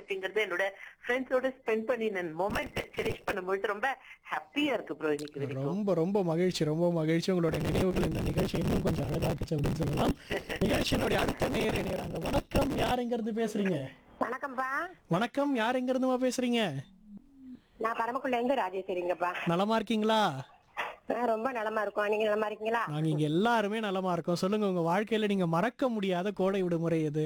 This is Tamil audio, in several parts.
அப்படிங்கறது என்னோட ஃப்ரெண்ட்ஸோட ஸ்பெண்ட் பண்ணி நான் மொமெண்ட் செரிஷ் பண்ணும்போது ரொம்ப ஹாப்பியா இருக்கு ப்ரோ இன்னைக்கு வரைக்கும் ரொம்ப ரொம்ப மகிழ்ச்சி ரொம்ப மகிழ்ச்சி உங்களுடைய நினைவுகள் இந்த நிகழ்ச்சி இன்னும் கொஞ்சம் அழகாக்குச்சு அப்படின்னு சொல்லலாம் நிகழ்ச்சியினுடைய அடுத்த நேர் இணையறாங்க வணக்கம் யார் எங்க இருந்து பேசுறீங்க வணக்கம்ப்பா வணக்கம் யார் எங்க இருந்துமா பேசுறீங்க நான் பரமக்குள்ள இருந்து ராஜேஸ்வரிங்கப்பா நலமா இருக்கீங்களா நான் ரொம்ப நலமா இருக்கோம் நீங்க நலமா இருக்கீங்களா நாங்க இங்க எல்லாருமே நலமா இருக்கோம் சொல்லுங்க உங்க வாழ்க்கையில நீங்க மறக்க முடியாத கோடை விடுமுறை எது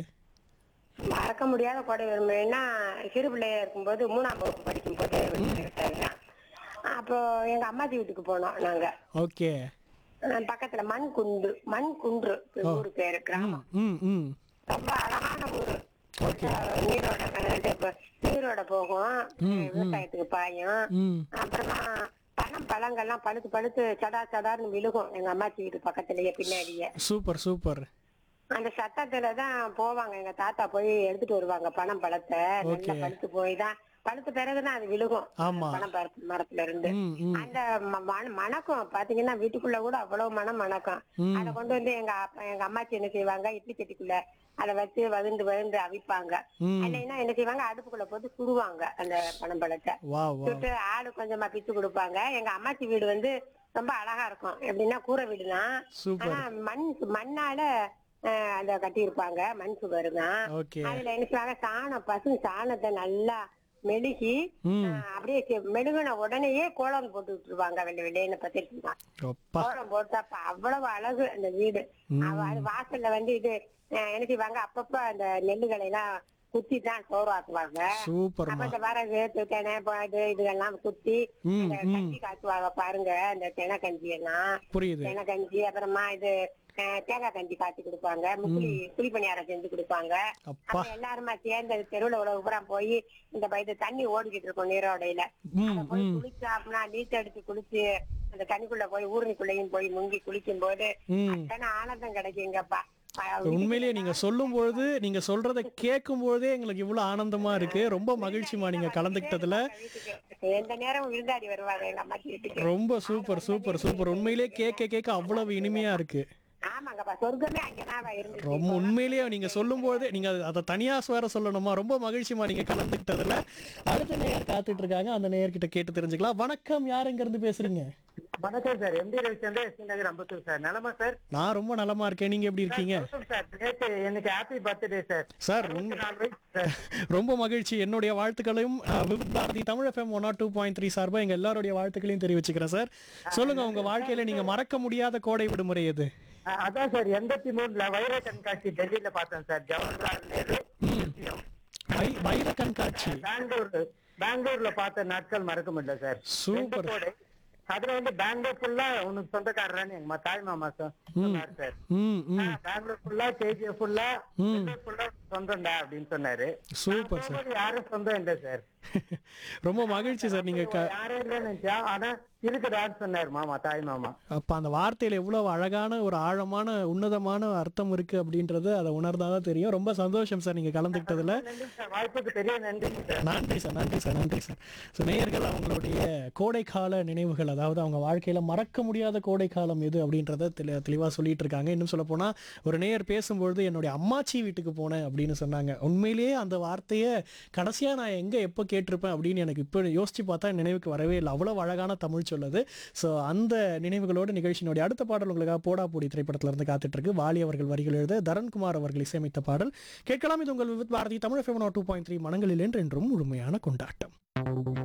மறக்க முடியாத கோடை விடுமுறைன்னா சிறு பிள்ளையா இருக்கும்போது மூணாம் வகுப்பு படிக்கும் போது விட்டாங்க. அப்போ எங்க அம்மாச்சி வீட்டுக்கு போனோம் நாங்க ஓகே அஹ் பக்கத்துல மண் குன்று மண் குன்று ஊரு பேரு கிராமம் ம் ம் ரொம்ப அழகான ஊரு அஹ் நீரோட இது இப்ப நீரோட போகும் விவசாயத்துக்கு பாயும் ம் அப்புறமா பழம் பழங்கள்லாம் பழுத்து பழுத்து சடா சடார்னு விழுகும் எங்க அம்மாச்சி வீட்டு பக்கத்துலயே பின்னாடியே சூப்பர் சூப்பர் அந்த சத்தத்துல தான் போவாங்க எங்க தாத்தா போய் எடுத்துட்டு வருவாங்க பணம் பழத்தை நல்லா Okay. பழுத்து போய் தான் பழுத்த பிறகுதான் அது விழுகும் ஆமா. பணம் பழ- மரத்துல இருந்து ம் ம் அந்த ம- மண- மணக்கம் பாத்தீங்கன்னா வீட்டுக்குள்ள கூட அவ்வளவு மனம் மணக்கம் ம். அத கொண்டு வந்து எங்க அப்பா- எங்க அம்மாச்சி என்ன செய்வாங்க இட்லி சட்டிக்குள்ள அத வச்சு வகுந்து வகுந்து அவிப்பாங்க ம் இல்லைன்னா என்ன செய்வாங்க அடுப்புக்குள்ள போட்டு சுடுவாங்க அந்த பணம் பழத்தை வா வா சுட்டு ஆளு கொஞ்சமா பிச்சு கொடுப்பாங்க எங்க அம்மாச்சி வீடு வந்து ரொம்ப அழகா இருக்கும் எப்படின்னா கூரை வீடுதான் சூப்பர் ஆனா மண் மண்ணால அஹ், அந்த கட்டி இருப்பாங்க மண் சுவர் தான் ஓகே அதுல என்ன செய்வாங்க சாணம் பசு சாணத்தை நல்லா மெழுகி ம் அஹ், அப்படியே செ- மெழுகுன உடனேயே கோலம் போட்டு விட்டுருவாங்க வெள்ளை வெள்ளைன்னு பத்திருக்கீங்க அப்பா கோலம் போட்டா அப்ப அவ்வளவு அழகு அந்த வீடு அவ அது வாசல்ல வந்து இது அஹ், என்ன செய்வாங்க அப்பப்ப அந்த நெல்லுகளை எல்லாம் குத்தி தான் சோறாக்குவாங்க அப்ப சூப்பர்மா இந்த வரகு திணை ப- இது இதெல்லாம் குத்தி ம் அந்த ம் கஞ்சி காய்ச்சுவாங்க பாருங்க அந்த தினை கஞ்சி எல்லாம் புரியுது தேங்காய் கஞ்சி அப்புறமா இது அஹ், தேங்காய் கஞ்சி காய்ச்சி கொடுப்பாங்க முக்குளி புளி பணியாரம் செஞ்சு கொடுப்பாங்க அப்பா அப்புறம் எல்லாருமா சேர்ந்து அது தெருவுல உள்ள பூரா போய் இந்த ப- இது தண்ணி ஓடிக்கிட்டு இருக்கும் நீரோடையில ம் அத போய் ம் குளிச்சு அப்படின்னா நீச்சல் அடிச்சு குளிச்சு அந்த தண்ணிக்குள்ள போய் ஊருக்குள்ளேயும் போய் முங்கி குளிக்கும் போது ம் அத்தனை ஆனந்தம் கிடைக்குங்கப்பா அஹ், உண்மையிலேயே நீங்க சொல்லும் பொழுது நீங்க சொல்றத கேட்கும் பொழுதே எங்களுக்கு இவ்வளவு ஆனந்தமா இருக்கு ரொம்ப மகிழ்ச்சிமா நீங்க கலந்துக்கிட்டதுல வீட்டுக்கு எந்த நேரம் விருந்தாடி வருவாங்க எங்க அம்மா வீட்டுக்கு ரொம்ப சூப்பர் சூப்பர் சூப்பர் உண்மையிலேயே கேட்க கேட்க அவ்வளவு இனிமையா இருக்கு ஆமாங்கப்பா சொர்க்கமே அங்கதான் இருந்துச்சு ரொம்ப உண்மையிலேயே நீங்க சொல்லும் போதே நீங்க அது- அதை தனியா வேற சொல்லணுமா ரொம்ப மகிழ்ச்சிமா நீங்க கலந்துக்கிட்டதுல அடுத்த நேயர் காத்துட்டு இருக்காங்க அந்த நேயர்கிட்ட கேட்டு தெரிஞ்சுக்கலாம் வணக்கம் யார் எங்க இருந்து பேசுறீங்க வணக்கம் sir MD Ravichandran ST Nagar Ambattur sir நலமா சார் நான் ரொம்ப நலமா இருக்கேன் நீங்க எப்படி இருக்கீங்க வணக்கம் சார் நேற்று எனக்கு ஹாப்பி பர்த்டே சார் சார் உண்மை நாலு வயசு சார் ரொம்ப மகிழ்ச்சி என்னுடைய வாழ்த்துக்களையும் அஹ், Vividh Bharati Tamil FM one naught two point three சார்பா எங்க எல்லாருடைய வாழ்த்துக்களையும் தெரிவிச்சுக்கிறேன் சார் சொல்லுங்க உங்க வாழ்க்கையில நீங்க மறக்க முடியாத கோடை விடுமுறை எது அஹ் அதான் சார் எண்பத்தி மூணுல வைர கண்காட்சி டெல்லியில பார்த்தேன் சார் ஜவஹர்லால் நேரு வை- வைர கண்காட்சி பெங்களூர் பெங்களூர்ல பார்த்த நாட்கள் மறக்க முடியல சார் சூப்பர் கோடை. அதுல வந்து பெங்களூர் ஃபுல்லா உனக்கு சொந்தக்காரரான்னு எங்க மா- தாய் மாமா சொ- சொன்னார் சார் ம் ம் ஆஹ் பெங்களூர் ஃபுல்லா கேஜிஎஃப் ஃபுல்லா ஃபுல்லா சொந்தம்டா அப்படின்னு சொன்னாரு சூப்பர் சார் போகும்போது யாரும் சொந்தம் இல்ல சார் ரொம்ப மகிழ்ச்சி சார் நீங்க க- யாரும் இல்லைன்னு நினைச்சேன் ஆனா இருக்குடான்னு சொன்னாரு மாமா தாய் மாமா அப்ப அந்த வார்த்தையில எவ்வளவு அழகான ஒரு ஆழமான உன்னதமான அர்த்தம் இருக்கு அப்படின்றது அதை உணர்ந்தாதான் தெரியும் ரொம்ப சந்தோஷம் சார் நீங்க கலந்துக்கிட்டதுல நன்றி சார் வாய்ப்புக்கு பெரிய நன்றி சார் நன்றி சார் நன்றி சார் நன்றி சார் ஸோ நேயர்கள் அவங்களுடைய கோடைக்கால நினைவுகள் அதாவது அவங்க வாழ்க்கையில மறக்க முடியாத கோடைக்காலம் எது அப்படின்றத தெளி தெளிவாக சொல்லிட்டு இருக்காங்க இன்னும் சொல்ல போனா ஒரு நேயர் பேசும்பொழுது என்னுடைய அம்மாச்சி வீட்டுக்கு போனேன் அப்படின்னு சொன்னாங்க உண்மையிலேயே அந்த வார்த்தையை கடைசியா நான் எங்க எப்போ கேட்டிருப்பேன் அப்படின்னு எனக்கு இப்போ யோசிச்சு பார்த்தா நினைவுக்கு வரவே இல்லை அவ்வளவு அழகான தமிழ் சொல்லுது ஸோ அந்த நினைவுகளோடு நிகழ்ச்சியினுடைய அடுத்த பாடல் உங்களுக்காக போடா போடி திரைப்படத்துல இருந்து காத்துட்டு இருக்கு வாலி அவர்கள் வரிகள் எழுத தரண்குமார் அவர்கள் இசையமைத்த பாடல் கேட்கலாம் இது உங்கள் Vividh Bharati Tamil FM two point three மனங்களில் என்றென்றும் முழுமையான கொண்டாட்டம்